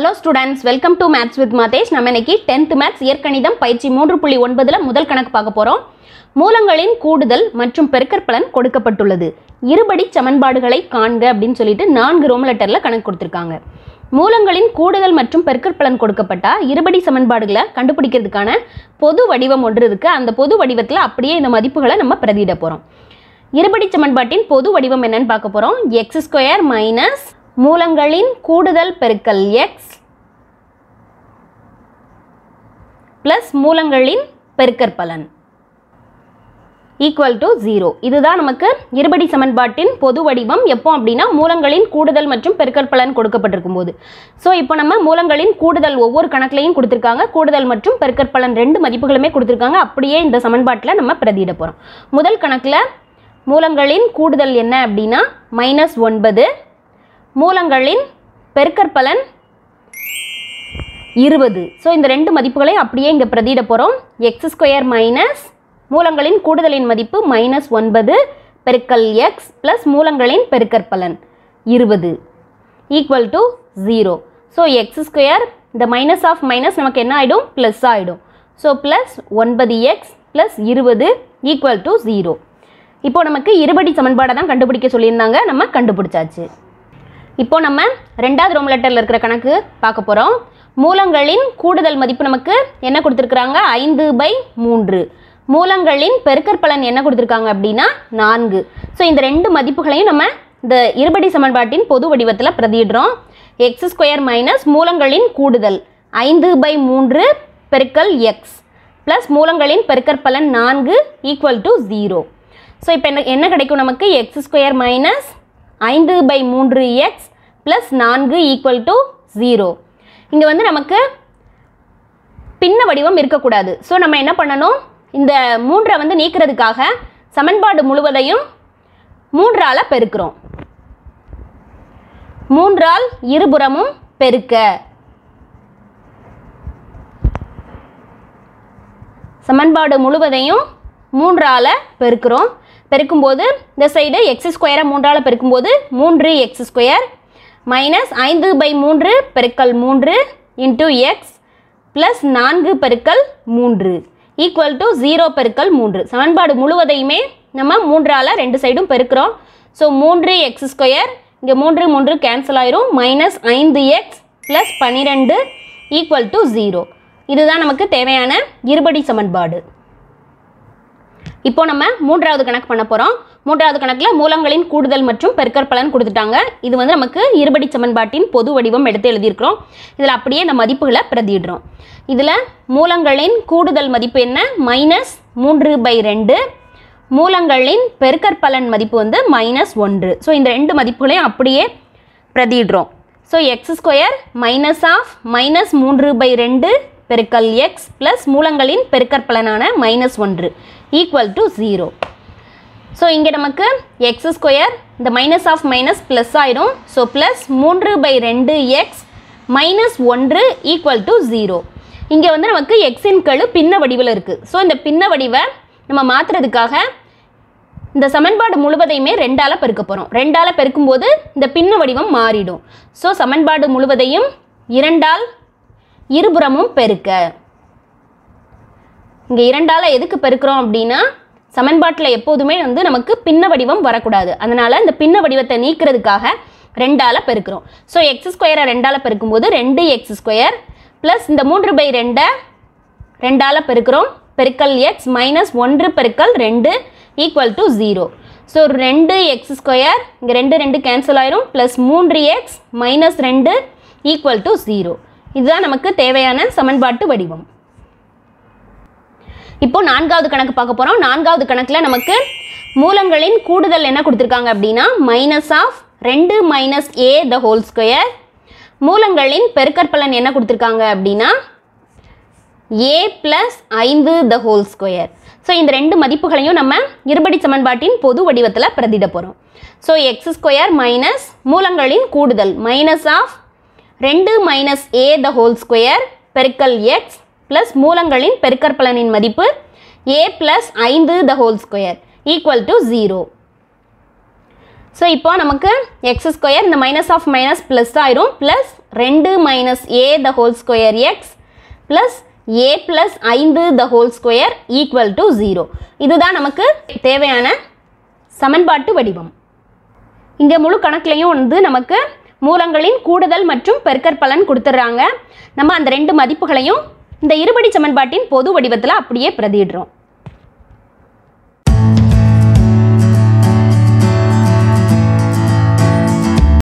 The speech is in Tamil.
hello students welcome to maths with Mathesh நம்ம இன்னைக்கு டென்த் மேத்ஸ் இயற்கணிதம் பயிற்சி மூன்று புள்ளி ஒன்பதுல முதல் கணக்கு பார்க்க போறோம் மூலங்களின் கூடுதல் மற்றும் பெருக்கற்பலன் கொடுக்கப்பட்டுள்ளது இருபடி சமன்பாடுகளை காண்க அப்படின்னு சொல்லிட்டு நான்கு ரோம் லெட்டர்ல கணக்கு கொடுத்துருக்காங்க மூலங்களின் கூடுதல் மற்றும் பெருக்கற்பலன் கொடுக்கப்பட்டா இருபடி சமன்பாடுகளை கண்டுபிடிக்கிறதுக்கான பொது வடிவம் ஒன்று இருக்கு அந்த பொது வடிவத்தில் அப்படியே இந்த மதிப்புகளை நம்ம பிரதியிட போறோம் இருபடி சமன்பாட்டின் பொது வடிவம் என்னன்னு பார்க்க போறோம் எக்ஸ் ஸ்கொயர் மைனஸ் மூலங்களின் கூடுதல் பெருக்கல் எக்ஸ் பிளஸ் மூலங்களின் பெருக்கற்பலன் ஈக்குவல் டு ஜீரோ இதுதான் நமக்கு இருபடி சமன்பாட்டின் பொது வடிவம் எப்போ அப்படின்னா மூலங்களின் கூடுதல் மற்றும் பெருக்கற்பலன் கொடுக்கப்பட்டிருக்கும் போது ஸோ இப்போ நம்ம மூலங்களின் கூடுதல் ஒவ்வொரு கணக்குலையும் கொடுத்துருக்காங்க கூடுதல் மற்றும் பெருக்கற்பலன் ரெண்டு மதிப்புகளுமே கொடுத்துருக்காங்க அப்படியே இந்த சமன்பாட்டில் நம்ம பிரதியிட போகிறோம் முதல் கணக்கில் மூலங்களின் கூடுதல் என்ன அப்படின்னா மைனஸ் ஒன்பது மூலங்களின் பெருக்கற்பலன் இருபது ஸோ இந்த ரெண்டு மதிப்புகளையும் அப்படியே இங்கே பிரதியிட போகிறோம் எக்ஸ் ஸ்கொயர் மைனஸ் மூலங்களின் கூடுதலின் மதிப்பு மைனஸ் ஒன்பது பெருக்கல் எக்ஸ் ப்ளஸ் மூலங்களின் பெருக்கற்பலன் இருபது equal to zero so X square இந்த மைனஸ் ஆஃப் மைனஸ் நமக்கு என்ன ஆகிடும் ப்ளஸ் ஆகிடும் ஸோ ப்ளஸ் ஒன்பது எக்ஸ் ப்ளஸ் இருபது ஈக்குவல் டு ஜீரோ இப்போ நமக்கு இருபடி சமன்பாடை தான் கண்டுபிடிக்க சொல்லியிருந்தாங்க நம்ம கண்டுபிடிச்சாச்சு இப்போ நம்ம ரெண்டாவது ரோம் லெட்டரில் இருக்கிற கணக்கு பார்க்க போகிறோம் மூலங்களின் கூடுதல் மதிப்பு நமக்கு என்ன கொடுத்துருக்குறாங்க ஐந்து பை மூன்று மூலங்களின் பெருக்கற்பலன் என்ன கொடுத்துருக்காங்க அப்படின்னா நான்கு ஸோ இந்த ரெண்டு மதிப்புகளையும் நம்ம இந்த இருபடி சமன்பாட்டின் பொது வடிவத்தில் பிரதியிடுறோம் எக்ஸ் ஸ்கொயர் மைனஸ் மூலங்களின் கூடுதல் ஐந்து பை மூன்று பெருக்கல் எக்ஸ் ப்ளஸ் மூலங்களின் பெருக்கற்பலன் நான்கு ஈக்குவல் டு ஜீரோ ஸோ இப்போ என்ன என்ன கிடைக்கும் நமக்கு எக்ஸ் ஸ்கொயர் மைனஸ் ஐந்து பை மூன்று எக்ஸ் ப்ளஸ் நான்கு ஈக்குவல் டு ஜீரோ இங்கே வந்து நமக்கு பின்ன வடிவம் இருக்கக்கூடாது ஸோ நம்ம என்ன பண்ணணும் இந்த மூன்றை வந்து நீக்கிறதுக்காக சமன்பாடு முழுவதையும் மூன்றால் பெருக்கிறோம் மூன்றால் இருபுறமும் பெருக்க சமன்பாடு முழுவதையும் மூன்றால் பெருக்கிறோம் பெருக்கும்போது இந்த சைடு எக்ஸ் ஸ்கொயரை மூன்றால் பெருக்கும்போது மூன்று எக்ஸ் ஸ்கொயர் மைனஸ் ஐந்து பை மூன்று பெருக்கல் மூன்று இன்ட்டு எக்ஸ் ப்ளஸ் நான்கு பெருக்கல் மூன்று ஈக்குவல் டு ஜீரோ பெருக்கல் மூன்று சமன்பாடு முழுவதையுமே நம்ம மூன்றால் ரெண்டு சைடும் பெருக்கிறோம் ஸோ மூன்று எக்ஸ் ஸ்கொயர் இங்கே மூன்று மூன்று கேன்சல் ஆயிரும் மைனஸ் ஐந்து எக்ஸ் ப்ளஸ் பன்னிரெண்டு ஈக்குவல் டு ஜீரோ இதுதான் நமக்கு தேவையான இருபடி சமன்பாடு இப்போ நம்ம மூன்றாவது கணக்கு பண்ண போகிறோம் மூன்றாவது கணக்கில் மூலங்களின் கூடுதல் மற்றும் பெருக்கற்பலன் கொடுத்துட்டாங்க இது வந்து நமக்கு இருபடி சமன்பாட்டின் பொது வடிவம் எடுத்து எழுதியிருக்கிறோம் இதில் அப்படியே இந்த மதிப்புகளை பிரதியிடுறோம் இதில் மூலங்களின் கூடுதல் மதிப்பு என்ன மைனஸ் மூன்று பை ரெண்டு மூலங்களின் பெருக்கற்பலன் மதிப்பு வந்து மைனஸ் ஒன்று ஸோ இந்த ரெண்டு மதிப்புகளையும் அப்படியே பிரதியிடுறோம் so X square minus of minus மூன்று பை ரெண்டு பெருக்கல் எக்ஸ் ப்ளஸ் மூலங்களின் பெருக்கற்பலனான மைனஸ் ஒன்று ஈக்குவல் டு ஜீரோ ஸோ இங்கே நமக்கு எக்ஸ் ஸ்கொயர் இந்த மைனஸ் ஆஃப் மைனஸ் ப்ளஸ் ஆயிடும் ஸோ ப்ளஸ் மூன்று பை ரெண்டு எக்ஸ் மைனஸ் ஒன்று ஈக்குவல் டு ஜீரோ இங்கே வந்து நமக்கு எக்ஸின் கெழு பின்ன வடிவில் இருக்குது ஸோ இந்த பின்ன வடிவை நம்ம மாற்றுறதுக்காக இந்த சமன்பாடு முழுவதையுமே ரெண்டால் பெருக்க போகிறோம் ரெண்டால் பெருக்கும்போது இந்த பின்ன வடிவம் மாறிடும் ஸோ சமன்பாடு முழுவதையும் இரண்டால் இருபுறமும் பெருக்க இங்கே இரண்டால் எதுக்கு பெருக்கிறோம் அப்படின்னா சமன்பாட்டில் எப்போதுமே வந்து நமக்கு பின்ன வடிவம் வரக்கூடாது அதனால் இந்த பின்ன வடிவத்தை நீக்கிறதுக்காக ரெண்டால் பெருக்கிறோம் ஸோ எக்ஸ் ஸ்கொயரை ரெண்டால் பெருக்கும்போது ரெண்டு எக்ஸ் ஸ்கொயர் ப்ளஸ் இந்த மூன்று பை ரெண்டை ரெண்டால் பெருக்கிறோம் பெருக்கல் எக்ஸ் மைனஸ் ஒன்று பெருக்கல் ரெண்டு ஈக்குவல் டு ஜீரோ ஸோ ரெண்டு எக்ஸ் ஸ்கொயர் இங்கே ரெண்டு ரெண்டு கேன்சல் ஆயிரும் ப்ளஸ் மூன்று எக்ஸ் மைனஸ் ரெண்டு ஈக்குவல் டு ஜீரோ இதுதான் நமக்கு தேவையான சமன்பாட்டு வடிவம் இப்போ நான்காவது கணக்கு பார்க்க போகிறோம் நான்காவது கணக்கில் நமக்கு மூலங்களின் கூடுதல் என்ன கொடுத்துருக்காங்க அப்படின்னா மைனஸ் ஆஃப் ரெண்டு minus a the whole square மூலங்களின் பெருக்கற்பலன் என்ன கொடுத்துருக்காங்க அப்படின்னா ஏ ப்ளஸ் ஐந்து த ஹோல் ஸ்கொயர் ஸோ இந்த ரெண்டு மதிப்புகளையும் நம்ம இருபடி சமன்பாட்டின் பொது வடிவத்தில் பிரதிட போகிறோம் ஸோ எக்ஸ் ஸ்கொயர் மைனஸ் மூலங்களின் கூடுதல் மைனஸ் ஆஃப் ரெண்டு minus a the whole square பெருக்கல் எக்ஸ் ப்ளஸ் மூலங்களின் பெருக்கற்பலனின் மதிப்பு ஏ ப்ளஸ் ஐந்து the whole square equal to zero so இப்போ நமக்கு எக்ஸ் ஸ்கொயர் இந்த மைனஸ் ஆஃப் மைனஸ் ப்ளஸ் ஆயிரும் ப்ளஸ் ரெண்டு minus a the whole square x plus a plus ஐந்து the whole square equal to zero இதுதான் நமக்கு தேவையான சமன்பாட்டு வடிவம் இங்கே முழு கணக்குலையும் வந்து நமக்கு மூலங்களின் கூடுதல் மற்றும் பெருக்கற்பலன் கொடுத்துட்றாங்க நம்ம அந்த ரெண்டு மதிப்புகளையும் இந்த இருபடி சமன்பாட்டின் பொது வடிவத்தில் அப்படியே பிரதியிடுறோம்